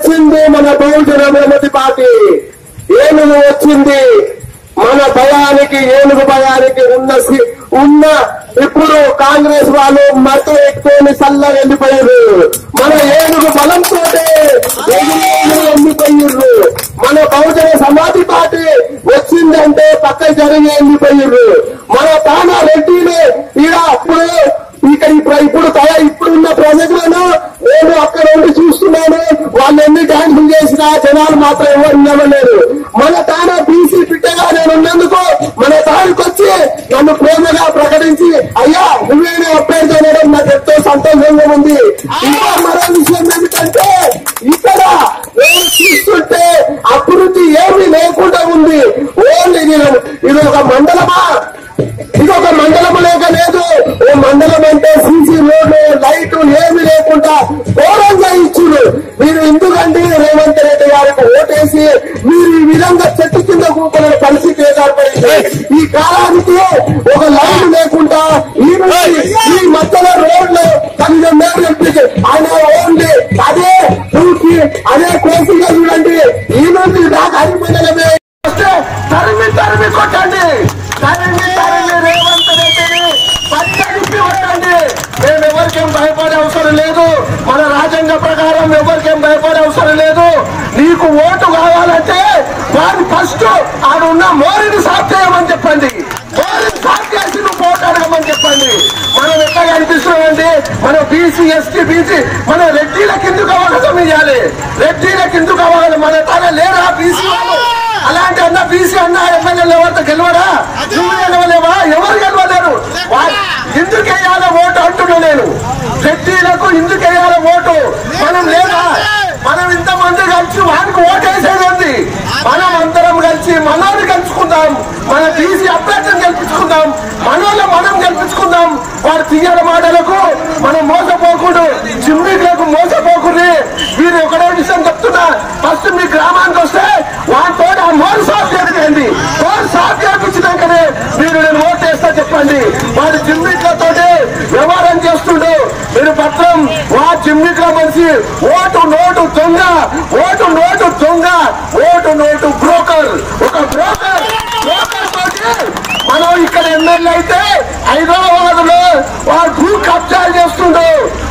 వచ్చింది మన బహుజన విమతి పార్టీ ఏనుగు వచ్చింది మన భయానికి ఏనుగు భయానికి ఉన్న సి- ఉన్న ఇప్పుడు కాంగ్రెస్ వాళ్ళు మత ఎక్కువని చల్లగా వెళ్ళిపోయారు మన ఏనుగు బలంతో వెళ్ళిపోయారు మన బహుజన సమాధి పార్టీ వచ్చిందంటే పక్క జరిగి వెళ్ళిపోయారు మన తానా రెడ్డిని ఈడ అప్పుడు ఇక్కడ ఇప్పుడు ఇప్పుడు తల ఇప్పుడున్న ప్రజలను నేను అక్కడ ఉండి చూస్తున్నాను వాళ్ళు ఎన్ని డాన్సులు చేసినా జనాలు మాత్రం ఎవరు నిలవలేరు మన తాన బీసీ బిడ్డగా నేను ఉన్నందుకు మన తానికి వచ్చి నన్ను ప్రేమగా ప్రకటించి అయ్యా నువ్వేనే అభ్యర్థి అనడం నాకు ఎంతో సంతోషంగా ఉంది ఇంకా మరో విషయం ఏమిటంటే ఇక్కడ నేను చూస్తుంటే అభివృద్ధి ఏమీ లేకుండా ఉంది ఓన్లీ ఇది ఇది ఒక మండలమా ఇది ఒక మండలం లేక లేదు ఓ మండలం అంటే సీసీ రోడ్లు లైట్లు ఏమి లేకుండా ఘోరంగా ఇచ్చుడు మీరు ఎందుకంటే రేవంత్ రెడ్డి గారికి ఓటేసి మీరు ఈ విధంగా చెట్టు కింద కూకునే పరిస్థితి ఏర్పడింది ఈ కాలానికి ఒక లైన్ లేకుండా ఈ నుంచి ఈ మధ్యలో రోడ్లు పదిహేను మేలు ఎంపిక ఆయన ఓన్లీ అదే పూర్తి అదే కోసిగా చూడండి ఈ నుంచి దాకా అరిమండలమే వస్తే తరిమి తరిమి కొట్టండి తరిమి తరిమి రేవంత్ రెడ్డిని పచ్చడిప్పి కొట్టండి మేము ఎవరికేం భయపడే అవసరం లేదు మన రాజ్యాంగ ప్రకారం ఎవరికేం భయపడే అవసరం లేదు నీకు ఓటు కావాలంటే వాడు ఫస్ట్ ఆడున్న మోరిని సాఫ్ చేయమని చెప్పండి మోరిని సాఫ్ చేసి నువ్వు ఓటు అడగమని చెప్పండి మనం ఎట్లా కనిపిస్తున్నామండి మన బీసీ ఎస్టీ బీసీ మన రెడ్డిల కిందకు అవకాశం ఇవ్వాలి రెడ్డిల కిందకు అవకాశం మన తన లేరా బీసీ వాళ్ళు అలాంటి అన్న బీసీ అన్న ఎమ్మెల్యేలు ఎవరితో గెలవరా నువ్వు గెలవలేవా ఎవరు గెలవలేరు వా- ఎందుకు వేయాల ఓటు అంటున్నా నేను రెడ్డిలకు ఎందుకు వేయాల ఓటు మనం లేదా మనం ఇంతమంది కలిసి వానికి ఓటు వేసేది ఉంది మనం అందరం కలిసి మనోని గెలుచుకుందాం మన బీసీ అభ్యర్థిని గెలిపించుకుందాం మనోళ్ళ మనం గెలిపించుకుందాం వారి తీయల మాటలకు మనం మోసపోకూడదు జిమ్మికులకు మోసపోకూడదు మీరు ఒకటే విషయం చెప్తున్నా ఫస్ట్ మీ గ్రామానికి వస్తే వాటితో ఆ మోరు సాఫ్ చేయండి మోరు సాఫ్ చేయించినాకనే మీరు నేను ఓటు వేస్తా చెప్పండి వాడి జిమ్మిట్లతో వ్యవహారం చేస్తుండు మీరు పత్రం వా జిమ్మిట్ల మనిషి ఓటు నోటు దొంగ ఓటు నోటు దొంగ ఓటు నోటు బ్రోకర్ ఒక బ్రోకర్ బ్రోకర్ తోటి మనం ఇక్కడ ఎమ్మెల్యే అయితే హైదరాబాద్ లో వాడు భూ కబ్జాలు చేస్తుండు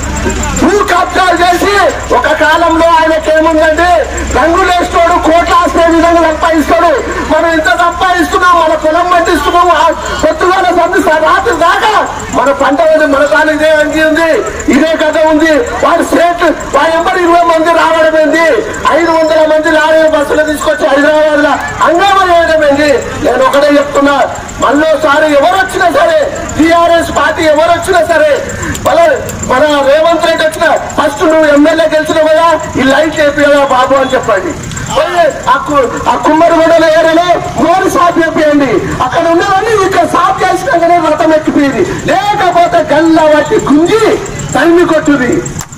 భూ కబ్జాలు చేసి ఒక కాలంలో ఆయనకి ఏముందంటే రంగులేస్తాడు కోట్ల ఆస్తి విధంగా సంపాదిస్తాడు మనం ఇంత సంపాదిస్తున్నాం మన పొలం పండిస్తున్నాం ఆ పొత్తుగాల సంధిస్తా రాత్రి దాకా మన పంట ఉంది మన తాను ఇదే అంగి ఉంది ఇదే కథ ఉంది వాడు స్టేట్ వాడి ఎంబడి ఇరవై మంది రావడం ఏంది ఐదు వందల మంది లారీ బస్సులు తీసుకొచ్చి హైదరాబాద్ లో హంగామా చేయడం ఏంది నేను ఒకటే చెప్తున్నా మళ్ళోసారి ఎవరు వచ్చినా సరే టిఆర్ఎస్ పార్టీ ఎవరు వచ్చినా సరే మన మన రేవంత్ రెడ్డి వచ్చిన ఫస్ట్ నువ్వు ఎమ్మెల్యే గెలిచిన కదా ఈ లైట్ వేపియదా బాబు అని చెప్పండి పోయి ఆ కు- ఆ కుమ్మరిగూడల ఏరియాలో మోరు సాఫ్ చేపియండి అక్కడ ఉన్నవన్నీ ఇక్కడ సాఫ్ చేసినాకనే రథం ఎక్కిపోయింది లేకపోతే గల్లా పట్టి గుంజి తరిమి కొట్టుది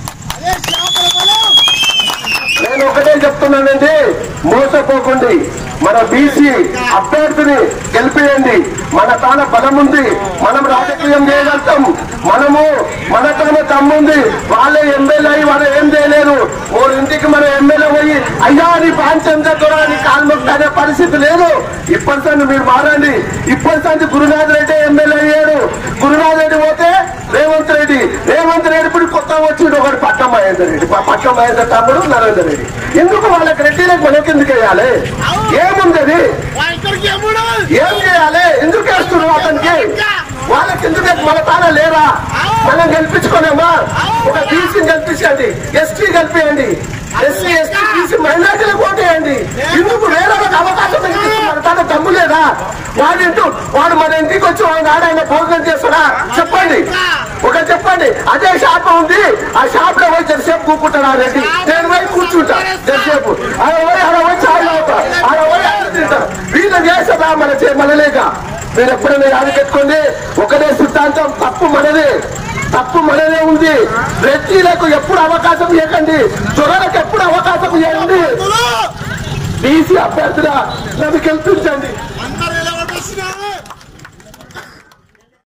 నేను ఒకటే చెప్తున్నానండి మోసపోకండి మన బీసీ అభ్యర్థిని గెలిపియండి మన తాన బలం ఉంది మనం రాజకీయం చేయగలుగుతాం మనము మన తాన దమ్ముంది వాళ్ళే ఎమ్మెల్యే అయ్యి వాళ్ళు ఏం చేయలేరు ఓ ఇంటికి మన ఎమ్మెల్యే పోయి అయ్యా నీ పాంచంద్ర దొర నీ కాల్మొక్త అనే పరిస్థితి లేదు ఇప్పటి సంది మీరు మారండి ఇప్పటి సంది గురునాథ్ రెడ్డి ఎమ్మెల్యే అయ్యాడు గురునాథ్ రెడ్డి పోతే రేవంత్ రెడ్డి రేవంత్ రెడ్డి ఇప్పుడు కొత్త వచ్చిండు ఒకటి పట్నం మహేందర్ రెడ్డి ప- పట్నం మహేందర్ తమ్ముడు నరేందర్ రెడ్డి ఎందుకు వాళ్ళకి రెడ్డిలకు మనకి ఎందుకు వేయాలి ఏముంది అది ఇక్కడికి ఎప్పుడు ఏం చేయాలి ఎందుకు వేస్తున్నారు అతనికి వాళ్ళకి ఎందుకు మన తాన లేరా మనం గెలిపించుకోలేమా ఒక బీసీని గెలిపించండి ఎస్టీ గెలిపియండి ఎస్సీ ఎస్టీ బీసీ మైనార్టీలకు ఓటేయండి ఎందుకు వేరే వాళ్ళకి అవకాశం ఎందుకు మన తాన దమ్ము లేదా వాడి ఇంటూ వాడు మన ఇంటికి వచ్చి వాడు ఆడాయన భోజనం చేస్తాడా చెప్పండి ఒక చెప్పండి అదే షాప్ ఉంది ఆ షాప్ లో పోయి జరసేపు కూకుంటాడు ఆ రెడ్డి నేను పోయి కూర్చుంటా జరసేపు ఆడ పోయి ఆడ పోయి చాయ్ తాగుతా ఆడ పోయి ఆడ తింటా వీళ్ళు చేస్తారా మన చే- మనలేక మీరు ఎప్పుడైనా యాది పెట్టుకోండి ఒకటే సిద్ధాంతం తప్పు మనదే తప్పు మనదే ఉంది రెడ్డిలకు ఎప్పుడు అవకాశం ఇవ్వకండి దొరలకు ఎప్పుడు అవకాశం ఇవ్వండి బీసీ అభ్యర్థుల నన్ను గెలిపించండి